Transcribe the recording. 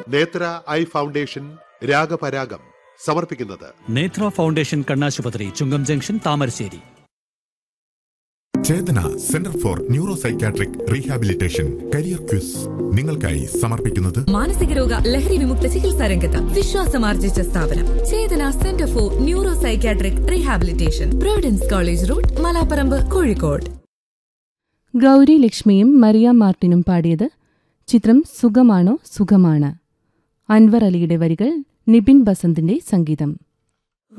നേത്ര eye foundation രാഗപരാഗം സമർപ്പിക്കുന്നത് Nethra foundation കണ്ണാശുപത്രി Chungam junction Thamarassery Chetana centre for neuro psychiatric rehabilitation career quiz നിങ്ങൾക്കായി സമർപ്പിക്കുന്നത് മാനസിക രോഗ ലഹരി വിമുക്ത ചികിത്സാ രംഗത്ത് വിശ്വാസമാർജിച്ച സ്ഥാപനം Chetana centre for neuro psychiatric rehabilitation providence college road Malaparamba Kozhikode Gauri ലക്ഷ്മിയും മറിയ മാർട്ടിനും പാടിയത് ചിത്രം സുഖമാണോ സുഖമാണ് അൻവർ അലിയുടെ വരികൾ നിബിൻ ബസന്തിന്റെ സംഗീതം